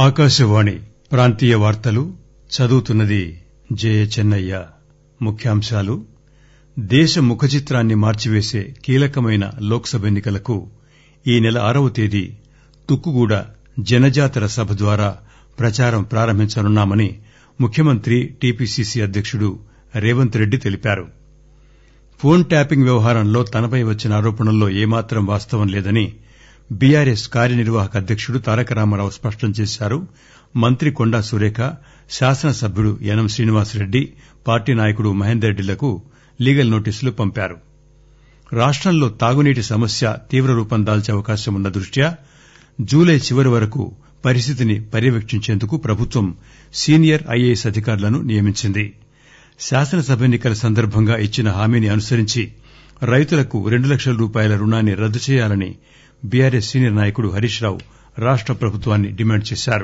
ఆకాశవాణి ప్రాంతీయ వార్తలు చదువుతున్నది జయచెన్నయ్య ముఖ్యాంశాలు దేశ ముఖ చిత్రాన్ని మార్చివేసే కీలకమైన లోక్ సభ ఎన్ని కలకు ఈ నెల ఆరవ తేదీ తుక్కుగూడ జనజాతర సభ ద్వారా ప్రచారం ప్రారంభించనున్నామని ముఖ్యమంత్రి టిపిసిసి అధ్యకుడు రేవంత్ రెడ్డి తెలిపారు ఫోన్ ట్యాపింగ్ వ్యవహారంలో తనపై వచ్చిన ఆరోపణల్లో ఏమాత్రం వాస్తవం లేదని బీఆర్ఎస్ కార్యనిర్వాహక అధ్యకుడు తారక రామారావు స్పష్టం చేశారు మంత్రి కొండా సురేఖ శాసనసభ్యుడు యనం శ్రీనివాసరెడ్డి పార్టీ నాయకుడు మహేందర్ రెడ్డిలకు లీగల్ నోటీసులు పంపారు రాష్టంలో తాగునీటి సమస్య తీవ్ర రూపం దాల్చే అవకాశం ఉన్న దృష్ట్యా జూలై చివరి వరకు పరిస్థితిని పర్యవేక్షించేందుకు ప్రభుత్వం సీనియర్ ఐఏఎస్ అధికారులను నియమించింది శాసనసభ ఎన్ని కల సందర్భంగా ఇచ్చిన హామీని అనుసరించి రైతులకు రెండు లక్షల రూపాయల రుణాన్ని రద్దు చేయాలని బీఆర్ఎస్ సీనియర్ నాయకుడు హరీష్ రావు రాష్ట ప్రభుత్వాన్ని డిమాండ్ చేశారు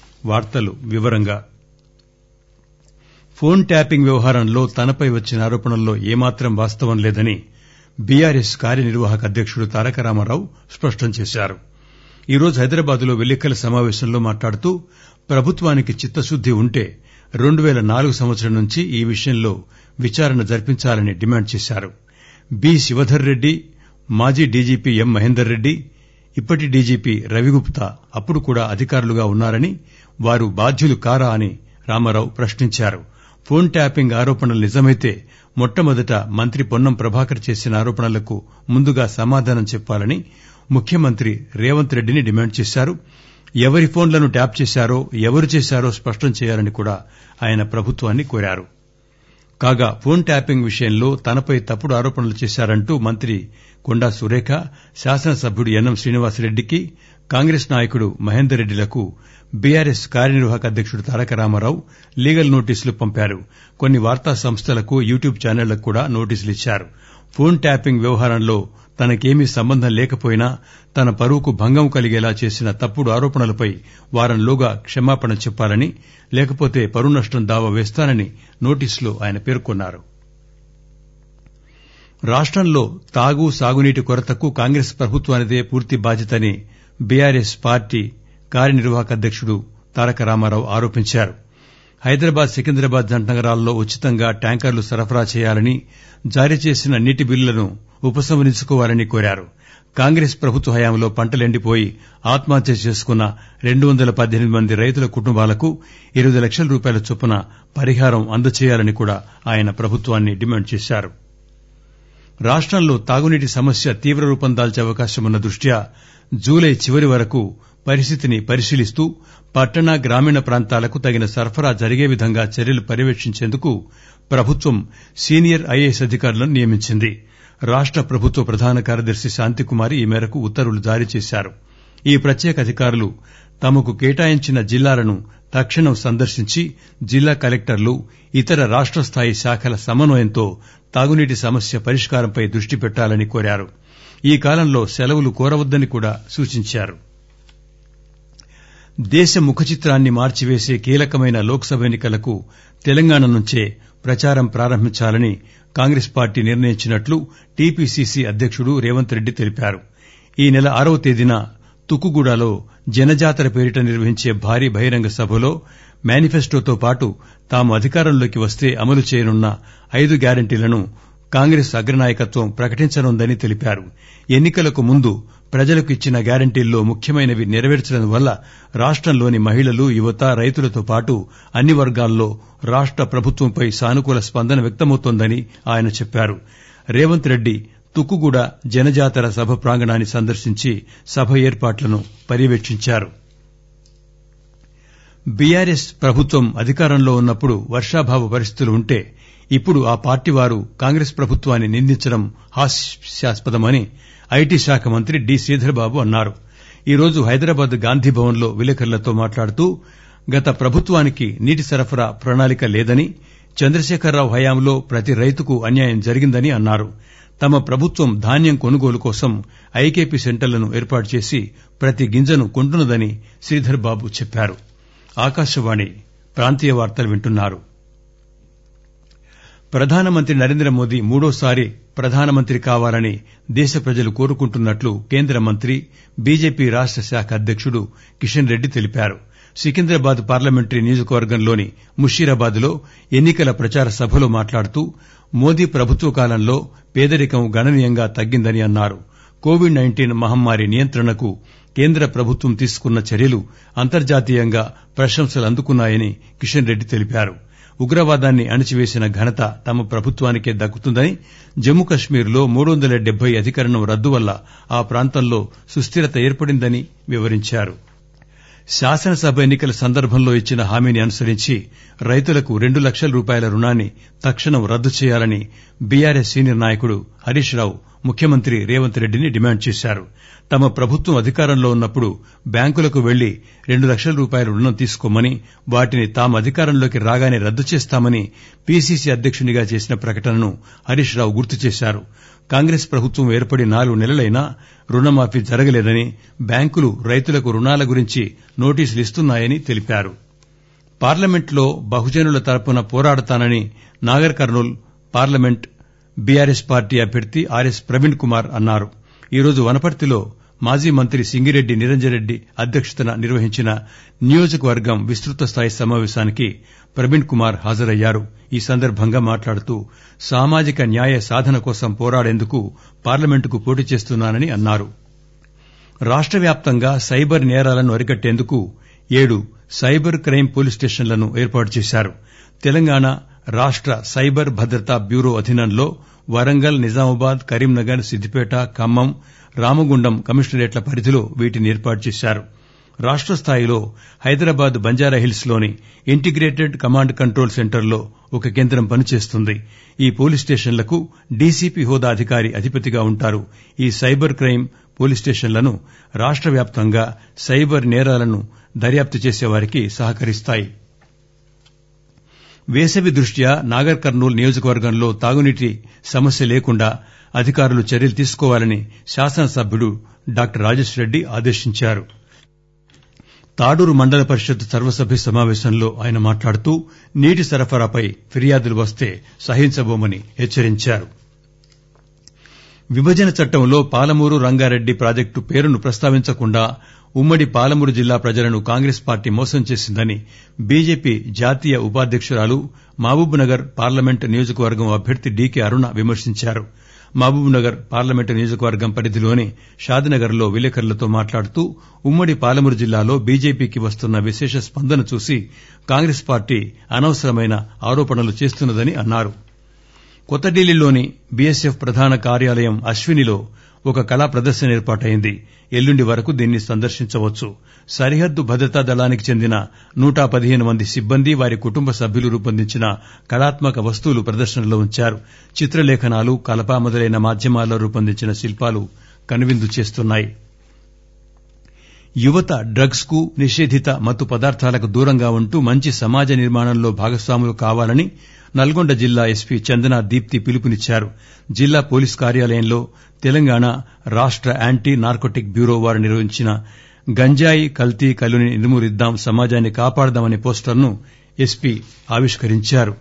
ఫోన్ ట్యాపింగ్ వ్యవహారంలో తనపై వచ్చిన ఆరోపణల్లో ఏమాత్రం వాస్తవం లేదని బీఆర్ఎస్ కార్యనిర్వాహక అధ్యకుడు తారక రామారావు స్పష్టం చేశారు ఈరోజు హైదరాబాద్ లో విలేకరుల సమావేశంలో మాట్లాడుతూ ప్రభుత్వానికి చిత్తశుద్ది ఉంటే రెండు పేల నాలుగు సంవత్సరం నుంచి ఈ విషయంలో విచారణ జరిపించాలని డిమాండ్ చేశారు బి శివధర్ రెడ్డి మాజీ డీజీపీ ఎం మహేందర్ రెడ్డి ఇప్పటి డీజీపీ రవిగుప్తా అప్పుడు కూడా అధికారులుగా ఉన్నారని వారు బాధ్యులు కారా అని రామారావు ప్రశ్నించారు ఫోన్ ట్యాపింగ్ ఆరోపణలు నిజమైతే మొట్టమొదట మంత్రి పొన్నం ప్రభాకర్ చేసిన ఆరోపణలకు ముందుగా సమాధానం చెప్పాలని ముఖ్యమంత్రి రేవంత్ రెడ్డిని డిమాండ్ చేశారు ఎవరి ఫోన్లను ట్యాప్ చేశారో ఎవరు చేశారో స్పష్టం చేయాలని కూడా ఆయన ప్రభుత్వాన్ని కోరారు కాగా ఫోన్ ట్యాపింగ్ విషయంలో తనపై తప్పుడు ఆరోపణలు చేశారంటూ మంత్రి కొండా సురేఖ శాసనసభ్యుడు యన్నం శ్రీనివాసరెడ్డికి కాంగ్రెస్ నాయకుడు మహేందర్ రెడ్డిలకు బీఆర్ఎస్ కార్యనిర్వాహక అధ్యకుడు తారక రామారావు లీగల్ నోటీసులు పంపారు కొన్ని వార్తా సంస్థలకు యూట్యూబ్ ఛానళ్లకు కూడా నోటీసులు ఇచ్చారు ఫోన్ ట్యాపింగ్ వ్యవహారంలో తనకేమీ సంబంధం లేకపోయినా తన పరువుకు భంగం కలిగేలా చేసిన తప్పుడు ఆరోపణలపై వారంలోగా క్షమాపణ చెప్పాలని లేకపోతే పరువు నష్టం దావా వేస్తానని నోటీసులో ఆయన పేర్కొన్నారు రాష్టంలో తాగు సాగునీటి కొరతకు కాంగ్రెస్ ప్రభుత్వానిదే పూర్తి బాధ్యతని బీఆర్ఎస్ పార్టీ కార్యనిర్వాహక అధ్యకుడు తారక రామారావు ఆరోపించారు హైదరాబాద్ సికింద్రాబాద్ జంట నగరాల్లో ఉచితంగా ట్యాంకర్లు సరఫరా చేయాలని జారీ చేసిన నీటి బిల్లులను ఉపసంహరించుకోవాలని కోరారు కాంగ్రెస్ ప్రభుత్వ హయాంలో పంటలెండిపోయి ఆత్మహత్య చేసుకున్న రెండు వందల పద్దెనిమిది మంది రైతుల కుటుంబాలకు ఇరవై లక్షల రూపాయల చొప్పున పరిహారం అందచేయాలని కూడా ఆయన ప్రభుత్వాన్ని డిమాండ్ చేశారు రాష్టంలో తాగునీటి సమస్య తీవ్ర రూపం దాల్చే అవకాశం ఉన్న దృష్ట్యా జూలై చివరి వరకు పరిస్థితిని పరిశీలిస్తూ పట్టణ గ్రామీణ ప్రాంతాలకు తగిన సరఫరా జరిగే విధంగా చర్యలు పర్యవేక్షించేందుకు ప్రభుత్వం సీనియర్ ఐఏఎస్ అధికారులను నియమించింది రాష్ట ప్రభుత్వ ప్రధాన కార్యదర్శి శాంతికుమారి ఈ మేరకు ఉత్తర్వులు జారీ చేశారు ఈ ప్రత్యేక అధికారులు తమకు కేటాయించిన జిల్లాలను తక్షణం సందర్శించి జిల్లా కలెక్టర్లు ఇతర రాష్ట స్థాయి శాఖల సమన్వయంతో తాగునీటి సమస్య పరిష్కారంపై దృష్టి పెట్టాలని కోరారు ఈ కాలంలో సెలవులు కోరవద్దని కూడా సూచించారు దేశ ముఖ చిత్రాన్ని మార్చివేసే కీలకమైన లోక్ సభ ఎన్ని కలకు తెలంగాణ నుంచే ప్రచారం ప్రారంభించాలని కాంగ్రెస్ పార్టీ నిర్ణయించినట్లు టీపీసీసీ అధ్యకుడు రేవంత్ రెడ్డి తెలిపారు ఈ నెల ఆరవ తేదీన తుక్కుగూడలో జనజాతర పేరిట నిర్వహించే భారీ బహిరంగ సభలో మేనిఫెస్టోతో పాటు తాము అధికారంలోకి వస్తే అమలు చేయనున్న ఐదు గ్యారంటీలను కాంగ్రెస్ అగ్రనాయకత్వం ప్రకటించనుందని తెలిపారు ఎన్ని కలకు ముందు ప్రజలకు ఇచ్చిన గ్యారంటీల్లో ముఖ్యమైనవి నెరవేర్చడం వల్ల రాష్టంలోని మహిళలు యువత రైతులతో పాటు అన్ని వర్గాల్లో రాష్ట ప్రభుత్వంపై సానుకూల స్పందన వ్యక్తమవుతోందని ఆయన చెప్పారు రేవంత్ రెడ్డి తుక్కుగూడ జనజాతర సభ ప్రాంగణాన్ని సందర్శించి సభ ఏర్పాట్లను పర్యవేక్షించారు బీఆర్ఎస్ ప్రభుత్వం అధికారంలో ఉన్నప్పుడు వర్షాభావ పరిస్థితులు ఉంటే ఇప్పుడు ఆ పార్టీ వారు కాంగ్రెస్ ప్రభుత్వాన్ని నిందించడం హాస్యాస్పదమని ఐటీ శాఖ మంత్రి డి శ్రీధర్బాబు అన్నారు ఈరోజు హైదరాబాద్ గాంధీభవన్ లో విలేకరులతో మాట్లాడుతూ గత ప్రభుత్వానికి నీటి సరఫరా ప్రణాళిక లేదని చంద్రశేఖరరావు హయాంలో ప్రతి రైతుకు అన్యాయం జరిగిందని అన్నారు తమ ప్రభుత్వం ధాన్యం కొనుగోలు కోసం ఐకేపీ సెంటర్లను ఏర్పాటు చేసి ప్రతి గింజను కొంటున్నదని శ్రీధర్బాబు చెప్పారు ఆకాశవాణి ప్రాంతీయ వార్తలు వింటున్నారు ప్రధానమంత్రి నరేంద్ర మోదీ మూడోసారి ప్రధానమంత్రి కావాలని దేశ ప్రజలు కోరుకుంటున్నట్లు కేంద్ర మంత్రి బీజేపీ రాష్ట శాఖ అధ్యకుడు కిషన్ రెడ్డి తెలిపారు సికింద్రాబాద్ పార్లమెంటరీ నియోజకవర్గంలోని ముషీరాబాద్ లో ఎన్నికల ప్రచార సభలో మాట్లాడుతూ మోదీ ప్రభుత్వ కాలంలో పేదరికం గణనీయంగా తగ్గిందని అన్నారు కోవిడ్ నైన్టీన్ మహమ్మారి నియంత్రణకు కేంద్ర ప్రభుత్వం తీసుకున్న చర్యలు అంతర్జాతీయంగా ప్రశంసలు అందుకున్నాయని కిషన్ రెడ్డి తెలిపారు ఉగ్రవాదాన్ని అణచివేసిన ఘనత తమ ప్రభుత్వానికే దక్కుతుందని జమ్మూ కశ్మీర్ లో మూడు వందల డెబ్బై అధికరణం రద్దు వల్ల ఆ ప్రాంతంలో సుస్దిరత ఏర్పడిందని వివరించారు శాసనసభ ఎన్నికల సందర్భంలో ఇచ్చిన హామీని అనుసరించి రైతులకు రెండు లక్షల రూపాయల రుణాన్ని తక్షణం రద్దు చేయాలని బీఆర్ఎస్ సీనియర్ నాయకుడు హరీష్ రావు ముఖ్యమంత్రి రేవంత్ రెడ్డిని డిమాండ్ చేశారు తమ ప్రభుత్వం అధికారంలో ఉన్నప్పుడు బ్యాంకులకు వెళ్లి రెండు లక్షల రూపాయల రుణం తీసుకోమని వాటిని తాము అధికారంలోకి రాగానే రద్దు చేస్తామని పీసీసీ అధ్యక్షునిగా చేసిన ప్రకటనను హరీష్ రావు గుర్తు చేశారు కాంగ్రెస్ ప్రభుత్వం ఏర్పడి నాలుగు నెలలైనా రుణమాఫీ జరగలేదని బ్యాంకులు రైతులకు రుణాల గురించి నోటీసులు ఇస్తున్నాయని తెలిపారు పార్లమెంట్లో బహుజనుల తరపున పోరాడతానని Nagarkurnool parliament BRS party అభ్యర్థి ఆర్ఎస్ ప్రవీణ్ కుమార్ అన్నారు ఈరోజు వనపర్తిలో మాజీ మంత్రి సింగిరెడ్డి నిరంజన్ అధ్యక్షతన నిర్వహించిన నియోజకవర్గం విస్తృత స్థాయి సమావేశానికి ప్రవీణ్ కుమార్ హాజరయ్యారు ఈ సందర్భంగా మాట్లాడుతూ సామాజిక న్యాయ సాధన కోసం పోరాడేందుకు పార్లమెంటుకు పోటీ చేస్తున్నానని అన్నారు రాష్ట వ్యాప్తంగా సైబర్ నేరాలను అరికట్టేందుకు ఏడు సైబర్ క్రైమ్ పోలీస్ స్టేషన్లను ఏర్పాటు చేశారు తెలంగాణ రాష్ట సైబర్ భద్రతా బ్యూరో అధీనంలో వరంగల్ నిజామాబాద్ కరీంనగర్ సిద్దిపేట ఖమ్మం రామగుండం కమిషనరేట్ల పరిధిలో వీటిని ఏర్పాటు చేశారు రాష్ట స్థాయిలో హైదరాబాద్ బంజారాహిల్స్ లోని ఇంటిగ్రేటెడ్ కమాండ్ కంట్రోల్ సెంటర్లో ఒక కేంద్రం పనిచేస్తుంది ఈ పోలీస్ స్టేషన్లకు డీసీపీ హోదా అధికారి అధిపతిగా ఉంటారు ఈ సైబర్ క్రైమ్ పోలీస్ స్టేషన్లను రాష్ట వ్యాప్తంగా సైబర్ నేరాలను దర్యాప్తు చేసేవారికి సహకరిస్తాయి వేసవి దృష్ట్యా నాగర్ కర్నూల్ నియోజకవర్గంలో తాగునీటి సమస్య లేకుండా అధికారులు చర్యలు తీసుకోవాలని శాసనసభ్యుడు డాక్టర్ రాజేష్ రెడ్డి ఆదేశించారు తాడూరు మండల పరిషత్ సర్వసభ్య సమావేశంలో ఆయన మాట్లాడుతూ నీటి సరఫరాపై ఫిర్యాదులు వస్తే సహించబోమని హెచ్చరించారు విభజన చట్టంలో పాలమూరు రంగారెడ్డి ప్రాజెక్టు పేరును ప్రస్తావించకుండా ఉమ్మడి పాలమూరు జిల్లా ప్రజలను కాంగ్రెస్ పార్టీ మోసం చేసిందని బీజేపీ జాతీయ ఉపాధ్యకురాలు మహబూబ్నగర్ పార్లమెంట్ నియోజకవర్గం అభ్యర్థి డీకే అరుణ విమర్శించారు మహబూబ్నగర్ పార్లమెంటు నియోజకవర్గం పరిధిలోని షాద్నగర్లో విలేకరులతో మాట్లాడుతూ ఉమ్మడి పాలమూరు జిల్లాలో బీజేపీకి వస్తున్న విశేష స్పందన చూసి కాంగ్రెస్ పార్టీ అనవసరమైన ఆరోపణలు చేస్తున్నదని అన్నారు కొత్త ఢిల్లీలోని బీఎస్ఎఫ్ ప్రధాన కార్యాలయం అశ్వినిలో ఒక కళా ప్రదర్శన ఏర్పాటైంది ఎల్లుండి వరకు దీన్ని సందర్శించవచ్చు సరిహద్దు భద్రతా దళానికి చెందిన నూట పదిహేను మంది సిబ్బంది వారి కుటుంబ సభ్యులు రూపొందించిన కళాత్మక వస్తువులు ప్రదర్శనలో ఉంచారు చిత్రలేఖనాలు కలప మొదలైన మాధ్యమాల్లో రూపొందించిన శిల్పాలు కనువిందు చేస్తున్నాయి యువత డ్రగ్స్ కు నిషేధిత మత్తు పదార్థాలకు దూరంగా ఉంటూ మంచి సమాజ నిర్మాణంలో భాగస్వాములు కావాలని నల్గొండ జిల్లా ఎస్పీ చందన దీప్తి పిలుపునిచ్చారు జిల్లా పోలీస్ కార్యాలయంలో తెలంగాణ రాష్ట యాంటీ నార్కోటిక్ బ్యూరో వారు నిర్వహించిన గంజాయి కల్తీ కల్లుని నిర్మూలిద్దాం సమాజాన్ని కాపాడదామనే పోస్టర్ను ఎస్పీ ఆవిష్కరించారు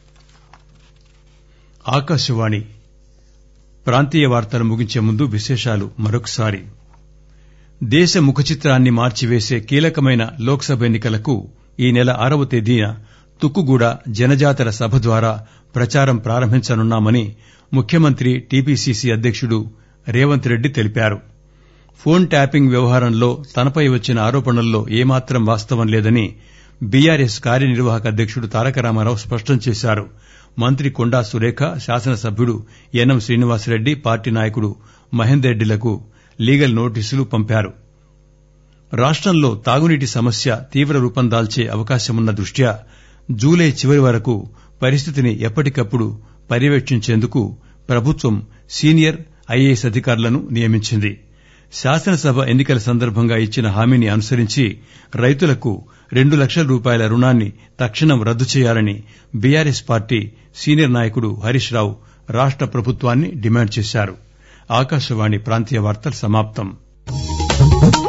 ఆకాశవాణి ప్రాంతీయ వార్తలు ముగించే ముందు విశేషాలు మరొకసారి దేశ ముఖ చిత్రాన్ని మార్చివేసే కీలకమైన లోక్సభ ఎన్నికలకు ఈ నెల ఆరవ తేదీన తుక్కుగూడ జనజాతర సభ ద్వారా ప్రచారం ప్రారంభించనున్నామని ముఖ్యమంత్రి టీపీసీసీ అధ్యక్షుడు రేవంత్ రెడ్డి తెలిపారు ఫోన్ ట్యాపింగ్ వ్యవహారంలో తనపై వచ్చిన ఆరోపణల్లో ఏమాత్రం వాస్తవం లేదని బీఆర్ఎస్ కార్యనిర్వాహక అధ్యక్షుడు తారక రామారావు స్పష్టం చేశారు మంత్రి కొండా సురేఖ శాసనసభ్యుడు ఎన్ఎం శ్రీనివాసరెడ్డి పార్టీ నాయకుడు మహేందర్ రెడ్డిలకు లీగల్ నోటీసులు పంపారు రాష్టంలో తాగునీటి సమస్య తీవ్ర రూపం దాల్చే అవకాశమున్న దృష్ట్యా జూలై చివరి వరకు పరిస్థితిని ఎప్పటికప్పుడు పర్యవేక్షించేందుకు ప్రభుత్వం సీనియర్ ఐఏఎస్ అధికారులను నియమించింది శాసనసభ ఎన్నికల సందర్భంగా ఇచ్చిన హామీని అనుసరించి రైతులకు రెండు లక్షల రూపాయల రుణాన్ని తక్షణం రద్దు చేయాలని బీఆర్ఎస్ పార్టీ సీనియర్ నాయకుడు హరీష్ రావు రాష్ట ప్రభుత్వాన్ని డిమాండ్ చేశారు ఆకాశవాణి ప్రాంతీయ వార్తలు సమాప్తం